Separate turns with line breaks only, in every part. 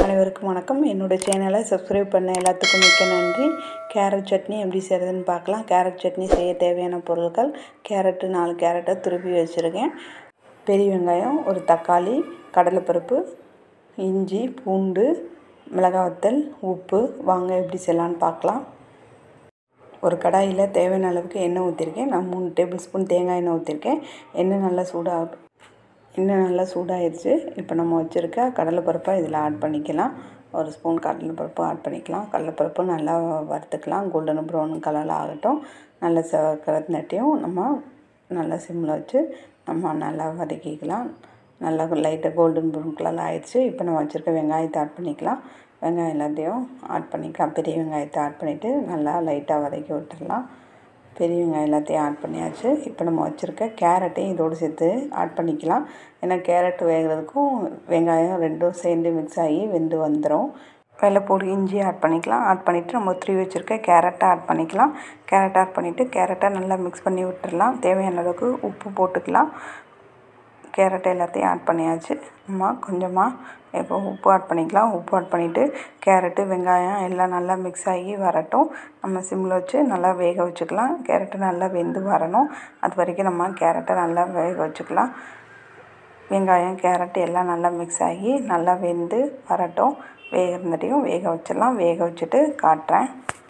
அனைவருக்கும் வணக்கம் என்னோட சேனலை சப்ஸ்கிரைப் பண்ண எல்லாத்துக்கும் மிக்க நன்றி கேரட் சட்னி எப்படி செய்கிறதுன்னு பார்க்கலாம் கேரட் சட்னி செய்ய தேவையான பொருட்கள் கேரட்டு நாலு கேரட்டை துருவி வச்சுருக்கேன் பெரிய வெங்காயம் ஒரு தக்காளி கடலைப்பருப்பு இஞ்சி பூண்டு மிளகாய் வத்தல் உப்பு வாங்க எப்படி செய்யலான்னு பார்க்கலாம் ஒரு கடாயில் தேவையான அளவுக்கு எண்ணெய் ஊற்றிருக்கேன் நான் மூணு டேபிள் ஸ்பூன் தேங்காய் எண்ணெய் ஊற்றிருக்கேன் எண்ணெய் நல்லா சூடாக எண்ணெய் நல்லா சூடாகிடுச்சு இப்போ நம்ம வச்சுருக்க கடலைப்பருப்பை இதில் ஆட் பண்ணிக்கலாம் ஒரு ஸ்பூன் கடலைப்பருப்பு ஆட் பண்ணிக்கலாம் கடலைப்பருப்பு நல்லா வறுத்துக்கலாம் கோல்டன் ப்ரௌன் கலரில் ஆகட்டும் நல்லா செவக்கிறதுனாட்டியும் நம்ம நல்லா சிம்மில் வச்சு நம்ம நல்லா வதக்கிக்கலாம் நல்லா லைட்டாக கோல்டன் ப்ரௌன் கலரில் ஆயிடுச்சு இப்போ நம்ம வச்சுருக்க வெங்காயத்தை ஆட் பண்ணிக்கலாம் வெங்காயம் எல்லாத்தையும் ஆட் பண்ணிக்கலாம் பெரிய வெங்காயத்தை ஆட் பண்ணிவிட்டு நல்லா லைட்டாக வதக்கி விட்டுடலாம் பெரிய வெங்காயம் எல்லாத்தையும் ஆட் பண்ணியாச்சு இப்போ நம்ம வச்சுருக்க கேரட்டையும் இதோடு சேர்த்து ஆட் பண்ணிக்கலாம் ஏன்னா கேரட் வேகிறதுக்கும் வெங்காயம் ரெண்டும் சேர்ந்து மிக்ஸ் ஆகி வெந்து வந்துடும் வெள்ளைப்பூடு இஞ்சி ஆட் பண்ணிக்கலாம் ஆட் பண்ணிவிட்டு நம்ம த்ரீ வச்சுருக்க கேரட்டை ஆட் பண்ணிக்கலாம் கேரட் ஆட் பண்ணிவிட்டு கேரட்டை நல்லா மிக்ஸ் பண்ணி விட்டுடலாம் தேவையான அளவுக்கு உப்பு போட்டுக்கலாம் கேரட் எல்லாத்தையும் ஆட் பண்ணியாச்சு நம்ம கொஞ்சமாக இப்போ உப்பு ஆட் பண்ணிக்கலாம் உப்பு ஆட் பண்ணிவிட்டு கேரட்டு வெங்காயம் எல்லாம் நல்லா மிக்ஸ் ஆகி வரட்டும் நம்ம சிம்மில் வச்சு நல்லா வேக வச்சுக்கலாம் கேரட்டு நல்லா வெந்து வரணும் அது வரைக்கும் நம்ம கேரட்டை நல்லா வேக வச்சுக்கலாம் வெங்காயம் கேரட் எல்லாம் நல்லா மிக்ஸ் ஆகி நல்லா வெந்து வரட்டும் வேகிறதையும் வேக வச்சிடலாம் வேக வச்சுட்டு காட்டுறேன்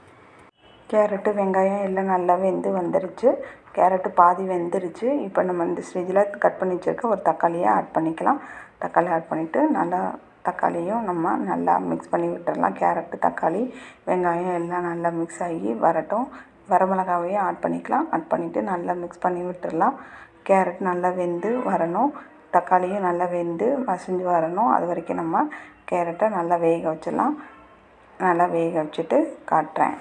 கேரட்டு வெங்காயம் எல்லாம் நல்லா வெந்து வந்துருச்சு கேரட்டு பாதி வெந்துருச்சு இப்போ நம்ம இந்த ஸ்டேஜில் கட் பண்ணி வச்சுருக்க ஒரு தக்காளியை ஆட் பண்ணிக்கலாம் தக்காளி ஆட் பண்ணிவிட்டு நல்லா தக்காளியும் நம்ம நல்லா மிக்ஸ் பண்ணி விட்டுடலாம் கேரட்டு தக்காளி வெங்காயம் எல்லாம் நல்லா மிக்ஸ் ஆகி வரட்டும் வரமிளகாவையும் ஆட் பண்ணிக்கலாம் ஆட் பண்ணிவிட்டு நல்லா மிக்ஸ் பண்ணி விட்டுடலாம் கேரட் நல்லா வெந்து வரணும் தக்காளியும் நல்லா வெந்து மசிஞ்சு வரணும் அது வரைக்கும் நம்ம கேரட்டை நல்லா வேக வச்சிடலாம் நல்லா வேக வச்சுட்டு காட்டுறேன்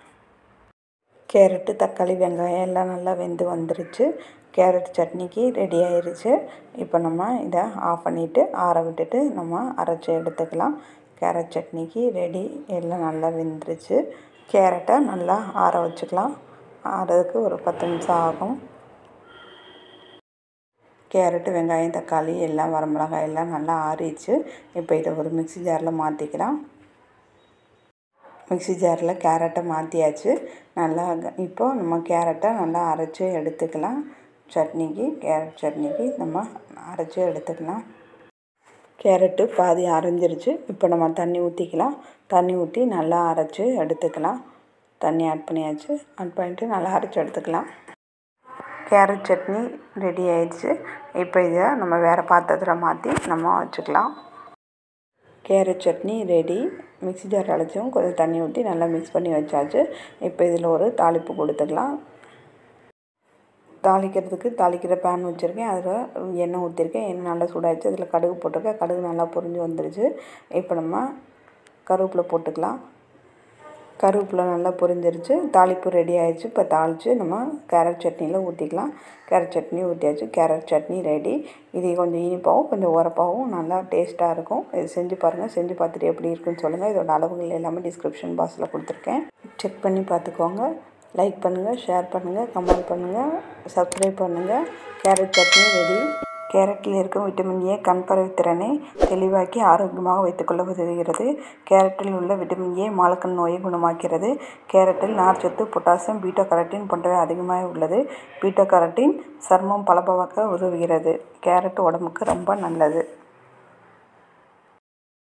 கேரட்டு தக்காளி வெங்காயம் எல்லாம் நல்லா வெந்து வந்துருச்சு கேரட் சட்னிக்கு ரெடி ஆயிருச்சு இப்போ நம்ம இதை ஆஃப் பண்ணிவிட்டு ஆற விட்டுட்டு நம்ம அரைச்சி எடுத்துக்கலாம் கேரட் சட்னிக்கு ரெடி எல்லாம் நல்லா வெந்துருச்சு கேரட்டை நல்லா ஆற வச்சுக்கலாம் ஆறதுக்கு ஒரு பத்து நிமிஷம் ஆகும் கேரட்டு வெங்காயம் தக்காளி எல்லாம் வரமிளகாய் எல்லாம் நல்லா ஆறிடுச்சு இப்போ இதை ஒரு மிக்சி ஜாரில் மாற்றிக்கலாம் மிக்சி ஜாரில் கேரட்டை மாற்றியாச்சு நல்லா இப்போது நம்ம கேரட்டை நல்லா அரைச்சி எடுத்துக்கலாம் சட்னிக்கு கேரட் சட்னிக்கு நம்ம அரைச்சி எடுத்துக்கலாம் கேரட்டு பாதி அரைஞ்சிருச்சு இப்போ நம்ம தண்ணி ஊற்றிக்கலாம் தண்ணி ஊற்றி நல்லா அரைச்சி எடுத்துக்கலாம் தண்ணி ஆட் பண்ணியாச்சு ஆட் பண்ணிவிட்டு நல்லா அரைச்சி எடுத்துக்கலாம் கேரட் சட்னி ரெடி ஆயிடுச்சு இப்போ இதை நம்ம வேறு பாத்திரத்தில் மாற்றி நம்ம வச்சுக்கலாம் carrot chutney ready mixie jar அழைச்சும் கொஞ்சம் தண்ணி ஊற்றி நல்லா மிக்ஸ் பண்ணி வச்சாச்சு இப்போ இதில் ஒரு தாளிப்பு கொடுத்துக்கலாம் தாளிக்கிறதுக்கு தாளிக்கிற பேன் வச்சுருக்கேன் அதில் எண்ணெய் ஊற்றிருக்கேன் எண்ணெய் நல்லா சூடாகிடுச்சு அதில் கடுகு போட்டிருக்கேன் கடுகு நல்லா பொரிஞ்சு வந்துருச்சு இப்போ நம்ம கருவேப்பிலை போட்டுக்கலாம் கருவேப்பிலை நல்லா பொரிஞ்சிருச்சு தாளிப்பு ரெடி ஆயிடுச்சு இப்போ தாளித்து நம்ம கேரட் சட்னியில் ஊற்றிக்கலாம் கேரட் சட்னி ஊற்றியாச்சு கேரட் சட்னி ரெடி இது கொஞ்சம் இனிப்பாகவும் கொஞ்சம் உரப்பாகவும் நல்லா டேஸ்ட்டாக இருக்கும் இது செஞ்சு பாருங்கள் செஞ்சு பார்த்துட்டு எப்படி இருக்குன்னு சொல்லுங்கள் இதோட அளவுகள் எல்லாமே டிஸ்கிரிப்ஷன் பாக்ஸில் கொடுத்துருக்கேன் செக் பண்ணி பார்த்துக்கோங்க லைக் பண்ணுங்கள் ஷேர் பண்ணுங்கள் கமெண்ட் பண்ணுங்கள் சப்ஸ்கிரைப் பண்ணுங்கள் கேரட் சட்னி ரெடி கேரட்டில் இருக்கும் விட்டமின் ஏ கண் பார்வை திறனை தெளிவாக்கி ஆரோக்கியமாக வைத்துக்கொள்ள உதவுகிறது கேரட்டில் உள்ள விட்டமின் ஏ மாலக்கண் நோயை குணமாக்கிறது கேரட்டில் நார்ச்சத்து பொட்டாசியம் பீட்டா கரட்டின் போன்றவை அதிகமாக உள்ளது பீட்டா கரட்டின் சர்மம் பளபளக்க உதவுகிறது கேரட் உடம்புக்கு ரொம்ப நல்லது